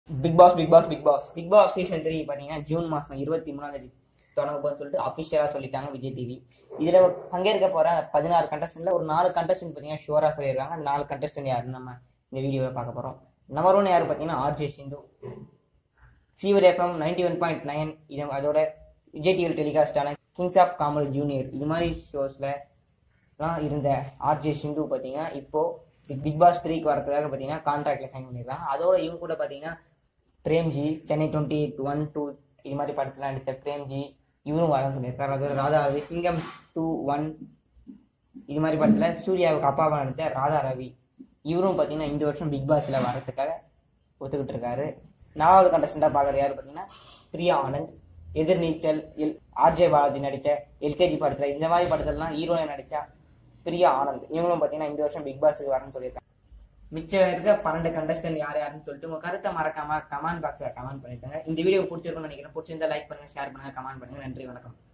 big Boss Bigg Boss Bigg Boss Bigg Boss season three பார்த்தீங்கன்னா June மாதம் இருபத்தி மூணாம் தேதி தொடங்க போகுதுன்னு சொல்லிட்டு அஃபிஷியலாக சொல்லிட்டாங்க விஜய் டிவி இதில் பங்கேற்க போகிற பதினாறு கண்டஸ்டன்ட்ல ஒரு நாலு கண்டஸ்டன்ட் பார்த்தீங்கன்னா ஷுவராக சொல்லியிருக்காங்க அந்த நாலு கண்டஸ்டன்ட் யாருன்னு நம்ம இந்த வீடியோவை பார்க்க போகிறோம் நம்பர் ஒன் யார் பார்த்தீங்கன்னா RJ Sindhu fever FM ninety one point nine இது அதோட விஜய் டிவியில் டெலிகாஸ்டான கிங்ஸ் ஆஃப் காமெடி ஜூனியர் இது மாதிரி ஷோஸில் தான் இருந்த ஆர்ஜே சிந்து பார்த்தீங்கன்னா இப்போ பிக் பிக் பாஸ் த்ரீக்கு வரதுக்காக பார்த்தீங்கன்னா கான்ட்ராக்டில் சைன் பண்ணியிருக்காங்க அதோட இவங்க கூட பார்த்தீங்கன்னா Premji Chennai twenty eight one two இது மாதிரி படத்தில் நடித்த பிரேம்ஜி இவரும் வரேன்னு சொல்லியிருக்காரு அதோட ராதா ரவி சிங்கம் டூ ஒன் இது மாதிரி படத்தில் சூர்யாவுக்கு அப்பாவாக நடித்த ராதா ரவி இவரும் பார்த்தீங்கன்னா இந்த வருஷம் பிக் பாஸில் வரதுக்காக ஒத்துக்கிட்டு இருக்காரு நாலாவது கண்டஸ்டண்டாக பார்க்குறது யார் பார்த்தீங்கன்னா பிரியா ஆனந்த் எதிர்நீச்சல் எல் ஆர்ஜே பாலாஜி நடித்த எல்கேஜி படத்தில் இந்த மாதிரி படத்துலலாம் ஹீரோயின் நடித்தா பிரியா ஆனந்த் இவங்களும் பார்த்தீங்கன்னா இந்த வருஷம் பிக் பாஸுக்கு வரணும்னு சொல்லியிருக்காங்க மிச்சம் இருக்க பன்னெண்டு கண்டஸ்டன்ட் யார் யாருன்னு சொல்லிட்டு உங்க கருத்தை மறக்காம கமெண்ட் பாக்ஸ்ல கமெண்ட் பண்ணிட்டாங்க இந்த வீடியோ பிடிச்சிருக்கும்னு நினைக்கிறேன் பிடிச்சிருந்தா லைக் பண்ணுங்க ஷேர் பண்ணுங்க கமெண்ட் பண்ணுங்க நன்றி வணக்கம்